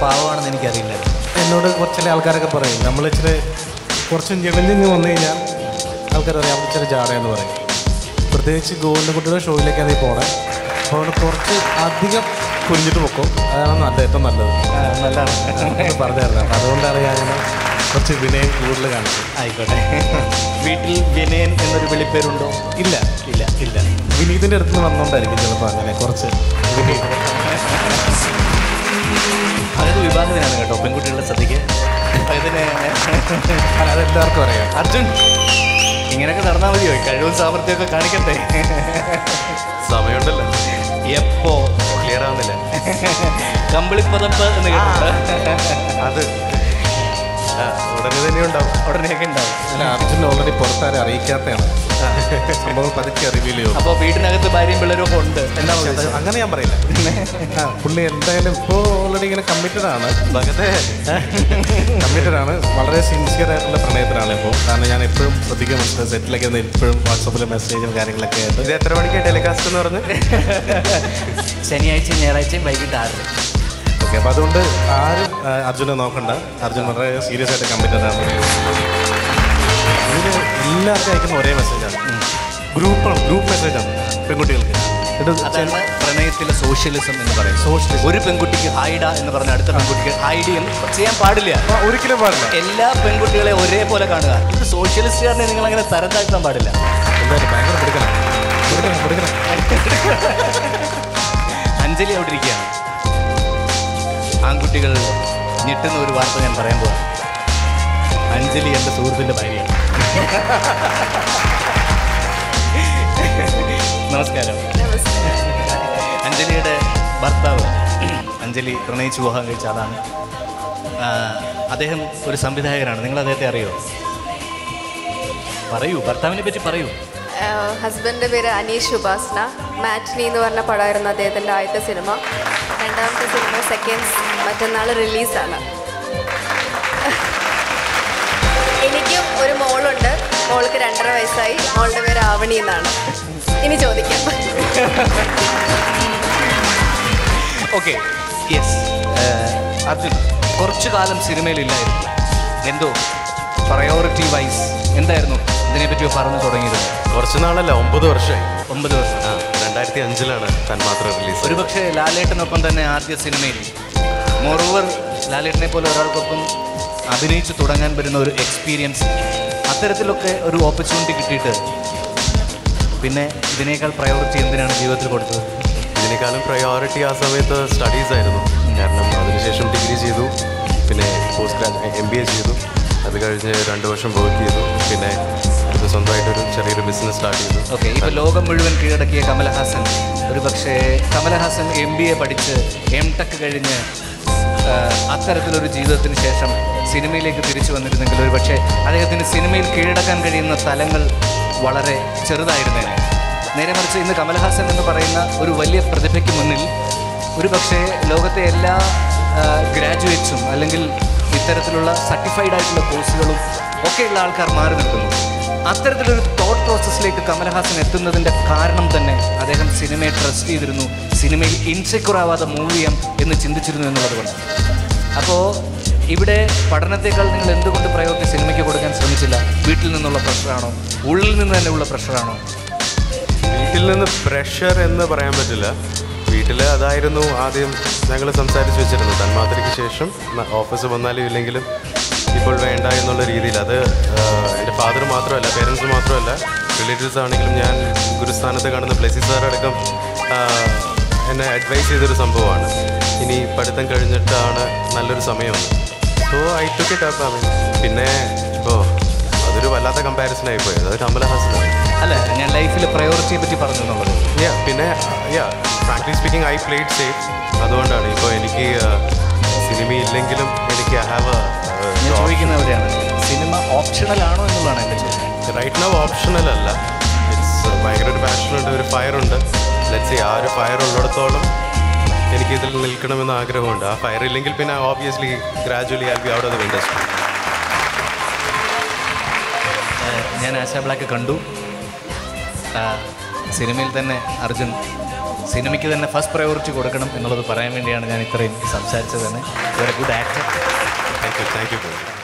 പാവമാണെന്ന് എനിക്കറിയില്ലായിരുന്നു എന്നോട് കുറച്ചിലെ ആൾക്കാരൊക്കെ പറയും നമ്മൾ ഇച്ചിരി കുറച്ച് ഞെളിഞ്ഞ് വന്നു കഴിഞ്ഞാൽ ആൾക്കാർ പറയും അവർ ഇച്ചിരി ജാടയെന്ന് പറയും പ്രത്യേകിച്ച് ഗോവിന്ദൻകുട്ടിയുടെ ഷോയിലേക്കാണ് നീ പോണേ അപ്പോൾ അവിടെ കുറച്ച് അധികം കുനിഞ്ഞിട്ട് പൊക്കും അതാണ് നല്ല ഏറ്റവും നല്ലത് നല്ലതാണ് എന്ന് പറഞ്ഞായിരുന്നു അപ്പം അതുകൊണ്ടാണ് ഞാനിങ്ങനെ കുറച്ച് വിനയം കൂടുതൽ കാണിച്ചത് ആയിക്കോട്ടെ വീട്ടിൽ വിനയൻ എന്നൊരു വിളിപ്പേരുണ്ടോ ഇല്ല ഇല്ല ഇല്ല വിനീതിൻ്റെ അടുത്ത് നിന്ന് വന്നുകൊണ്ടായിരിക്കും ചിലപ്പോൾ അങ്ങനെ കുറച്ച് വിനീത് അതായത് വിവാഹത്തിനാണ് കേട്ടോ പെൺകുട്ടികളുടെ ശ്രദ്ധിക്ക് അതിന് അല്ല അതെല്ലാവർക്കും അറിയാം അർജുൻ ഇങ്ങനെയൊക്കെ നടന്നാൽ മതിയോ കഴിവും സാമർഥ്യമൊക്കെ കാണിക്കട്ടെ സമയമുണ്ടല്ലോ എപ്പോ ക്ലിയർ ആവുന്നില്ല കമ്പിളിപ്പതപ്പ് എന്ന് കേട്ടിട്ടുണ്ട് അത് ആ, ഉടനെ തന്നെ ഉണ്ടാവും ഉടനെയൊക്കെ ഉണ്ടാവും അല്ല അർജുൻ ഓൾറെഡി പുറത്താരെ അറിയിക്കാത്തതാണ് സംഭവം പതുക്കെ റിവീൽ ചെയ്യും അപ്പോൾ വീടിനകത്ത് ഭാര്യയും പിള്ളേരും ഒക്കെ ഉണ്ട് എന്താ അത് ഉദ്ദേശം? അങ്ങനെ ഞാൻ പറയില്ല ആ, പുള്ളി എന്തായാലും ഇപ്പോൾ ഓൾറെഡി ഇങ്ങനെ കമ്മിറ്റഡ് ആണ് ഭഗത്തെ കമ്മിറ്റഡ് ആണ് വളരെ സിൻസിയർ ആയിട്ടുള്ള പ്രണയത്തിലാണ് ഇപ്പോൾ കാരണം ഞാൻ എപ്പോഴും ശ്രദ്ധിക്കാൻ മനസ്സിലായി സെറ്റിലൊക്കെ ഒന്ന് എപ്പോഴും വാട്സപ്പിൽ മെസ്സേജും കാര്യങ്ങളൊക്കെ ആയിട്ട് ഇത് എത്ര മണിക്കാണ് ടെലികാസ്റ്റ് എന്ന് പറഞ്ഞ് ശനിയാഴ്ചയും ഞായറാഴ്ചയും വൈകിട്ട് ആറ് ഓക്കെ അപ്പോൾ അതുകൊണ്ട് ആരും ആ, അർജുനെ നോക്കണ്ട അർജുൻ വളരെ സീരിയസ് ആയിട്ട് കമ്മിറ്റഡ് ആണ് ഇതിന് എല്ലാവർക്കും അയക്കുന്ന ഒരേ മെസ്സേജാണ് ഗ്രൂപ്പാണ് ഗ്രൂപ്പ് മെസ്സേജാണ് പെൺകുട്ടികൾക്ക് ഇത് അതാണ് പ്രണയത്തിലെ സോഷ്യലിസം എന്ന് പറയുന്നത് Socialism. ഒരു പെൺകുട്ടിക്ക് ഹൈഡ എന്ന് പറഞ്ഞ അടുത്ത പെൺകുട്ടിക്ക് ഹൈഡി എന്ന് ചെയ്യാൻ പാടില്ല ആ, ഒരിക്കലും പാടില്ല എല്ലാ പെൺകുട്ടികളെ ഒരേപോലെ കാണുക ഇത് സോഷ്യലിസ്റ്റുകാരനെ നിങ്ങൾ അങ്ങനെ തരം താഴ്ത്താൻ പാടില്ല എന്തായാലും ഭയങ്കര പിടിക്കണം പിടിക്കണം പിടിക്കണം അഞ്ജലി അവിടെ ഇരിക്കുകയാണ് ആൺകുട്ടികൾ ഞെട്ടുന്ന ഒരു വാർത്ത ഞാൻ പറയാൻ പോവാണ് അഞ്ജലി എൻ്റെ സുഹൃത്തിൻ്റെ ഭാര്യയാണ് നമസ്കാരം അഞ്ജലിയുടെ ഭർത്താവ് അഞ്ജലി പ്രണയിച്ച് വിവാഹം കഴിച്ച ആളാണ് ആ, അദ്ദേഹം ഒരു സംവിധായകനാണ് നിങ്ങൾ അദ്ദേഹത്തെ അറിയോ പറയൂ ഭർത്താവിനെ പറ്റി പറയൂ ഹസ്ബൻഡിൻ്റെ പേര് അനീഷ് ഉപാസ്ന മാറ്റ്നി എന്ന് പറഞ്ഞ പടമായിരുന്നു അദ്ദേഹത്തിൻ്റെ ആദ്യത്തെ സിനിമ രണ്ടാമത്തെ സിനിമ സെക്കൻഡ്സ് മറ്റന്നാൾ റിലീസാണ് എനിക്കും ഒരു മോളുണ്ട് മോൾക്ക് രണ്ടര വയസ്സായി മോളുടെ പേര് ആവണി എന്നാണ് ഇനി ചോദിക്കാം ഓക്കെ യെസ് അർജുൻ കുറച്ചു കാലം സിനിമയിലില്ലായിരുന്നു എന്തോ പ്രയോറിറ്റി വൈസ് എന്തായിരുന്നു ഇതിനെപ്പറ്റി പറഞ്ഞു തുടങ്ങിയത് കുറച്ച് നാളല്ല ഒമ്പത് വർഷമായി ഒമ്പത് വർഷം ആ രണ്ടായിരത്തി അഞ്ചിലാണ് തന്മാത്ര റിലീസ് ഒരുപക്ഷെ ലാലേട്ടനൊപ്പം തന്നെ ആദ്യ സിനിമയിൽ മോറോവർ ലാലേട്ടനെ പോലെ ഒരാൾക്കൊപ്പം അഭിനയിച്ചു തുടങ്ങാൻ വരുന്ന ഒരു എക്സ്പീരിയൻസ് അത്തരത്തിലൊക്കെ ഒരു ഓപ്പർച്യൂണിറ്റി കിട്ടിയിട്ട് പിന്നെ ഇതിനേക്കാൾ പ്രയോറിറ്റി എന്തിനാണ് ജീവിതത്തിൽ കൊടുത്തത് ഇതിനേക്കാളും പ്രയോറിറ്റി ആ സമയത്ത് സ്റ്റഡീസ് ആയിരുന്നു കാരണം അതിനുശേഷം ഡിഗ്രി ചെയ്തു പിന്നെ post graduate M B A ചെയ്തു അത് കഴിഞ്ഞ് രണ്ട് വർഷം വർക്ക് ചെയ്തു പിന്നെ ഇത് സ്വന്തമായിട്ടൊരു ചെറിയൊരു ബിസിനസ് സ്റ്റാർട്ട് ചെയ്തു ഓക്കെ ഇപ്പോൾ ലോകം മുഴുവൻ കീഴടക്കിയ കമലഹാസൻ ഒരു പക്ഷേ കമലഹാസൻ എം ബി എ പഠിച്ച് എം ടെക് കഴിഞ്ഞ് ആ, അത്തരത്തിലൊരു ജീവിതത്തിന് ശേഷം സിനിമയിലേക്ക് തിരിച്ചു വന്നിരുന്നെങ്കിൽ ഒരു പക്ഷേ അദ്ദേഹത്തിന് സിനിമയിൽ കീഴടക്കാൻ കഴിയുന്ന തലങ്ങൾ വളരെ ചെറുതായിരുന്നേനെ നേരെ മറിച്ച് ഇന്ന് കമലഹാസൻ എന്ന് പറയുന്ന ഒരു വലിയ പ്രതിഭയ്ക്ക് മുന്നിൽ ഒരു പക്ഷേ ലോകത്തെ എല്ലാ ഗ്രാജുവേറ്റ്സും അല്ലെങ്കിൽ ഇത്തരത്തിലുള്ള സർട്ടിഫൈഡ് ആയിട്ടുള്ള കോഴ്സുകളും ഒക്കെയുള്ള ആൾക്കാർ മാറി നിൽക്കുന്നു അത്തരത്തിലൊരു തോട്ട് പ്രോസസ്സിലേക്ക് കമലഹാസൻ എത്തുന്നതിൻ്റെ കാരണം തന്നെ അദ്ദേഹം സിനിമയെ ട്രസ്റ്റ് ചെയ്തിരുന്നു സിനിമയിൽ ഇൻസെക്യൂർ ആവാതെ മൂവ് ചെയ്യാം എന്ന് ചിന്തിച്ചിരുന്നു എന്നുള്ളത് കൊണ്ട് അപ്പോൾ ഇവിടെ പഠനത്തെക്കാൾ നിങ്ങൾ എന്തുകൊണ്ട് പ്രയോറിറ്റി സിനിമയ്ക്ക് കൊടുക്കാൻ ശ്രമിച്ചില്ല വീട്ടിൽ നിന്നുള്ള പ്രഷറാണോ ഉള്ളിൽ നിന്ന് തന്നെ ഉള്ള പ്രഷറാണോ വീട്ടിൽ നിന്ന് പ്രഷർ എന്ന് പറയാൻ പറ്റില്ല വീട്ടിൽ അതായിരുന്നു ആദ്യം ഞങ്ങൾ സംസാരിച്ച് വെച്ചിരുന്നു തന്മാത്രയ്ക്ക് ശേഷം ഓഫീസ് വന്നാലും ഇല്ലെങ്കിലും ഇപ്പോൾ വേണ്ട എന്നുള്ള രീതിയിൽ അത് ആഹ്, എൻ്റെ ഫാദർ മാത്രമല്ല പേരൻസ് മാത്രമല്ല റിലേറ്റീവ്സ് ആണെങ്കിലും ഞാൻ ഗുരുസ്ഥാനത്ത് കാണുന്ന ബ്ലെസി സാർ അടക്കം ആഹ്, എന്നെ അഡ്വൈസ് ചെയ്തൊരു സംഭവമാണ് ഇനി പഠിത്തം കഴിഞ്ഞിട്ടാണ് നല്ലൊരു സമയമെന്ന് so I took it up പിന്നെ ഇപ്പോൾ അതൊരു വല്ലാത്ത കമ്പാരിസൺ ആയിപ്പോയി അത് കമലഹാസനാണ് അല്ല ഞാൻ ലൈഫിലെ പ്രയോറിറ്റിയെ പറ്റി പറഞ്ഞു എന്നുള്ളത് യാ പിന്നെ yeah frankly speaking I played safe അതുകൊണ്ടാണ് ഇപ്പോൾ എനിക്ക് സിനിമ ഇല്ലെങ്കിലും എനിക്ക് ഐ ഹാവ് ഞാൻ ചോദിക്കുന്നവരെയാണ് സിനിമ ഓപ്ഷണൽ ആണോ എന്നുള്ളതാണ് എൻ്റെ ചോദ്യം റൈറ്റ് നൗ ഓപ്ഷണൽ അല്ല ഇറ്റ്സ് ഭയങ്കര ഒരു പാഷനുണ്ട് ഒരു ഫയറുണ്ട് ലെറ്റ്സ് ആ ഒരു ഫയർ ഉള്ളിടത്തോളം എനിക്ക് ഇതിൽ നിൽക്കണമെന്ന് ആഗ്രഹമുണ്ട് ആ ഫയർ ഇല്ലെങ്കിൽ പിന്നെ obviously gradually I be out of the industry ഏഹ് ഞാൻ ആശാ ബ്ലാക്ക് കണ്ടു ആ, സിനിമയിൽ തന്നെ അർജുൻ സിനിമയ്ക്ക് തന്നെ ഫസ്റ്റ് പ്രയോറിറ്റി കൊടുക്കണം എന്നുള്ളത് പറയാൻ വേണ്ടിയാണ് ഞാൻ ഇത്രയും സംസാരിച്ചത് തന്നെ ഒരു good actor thank you thank U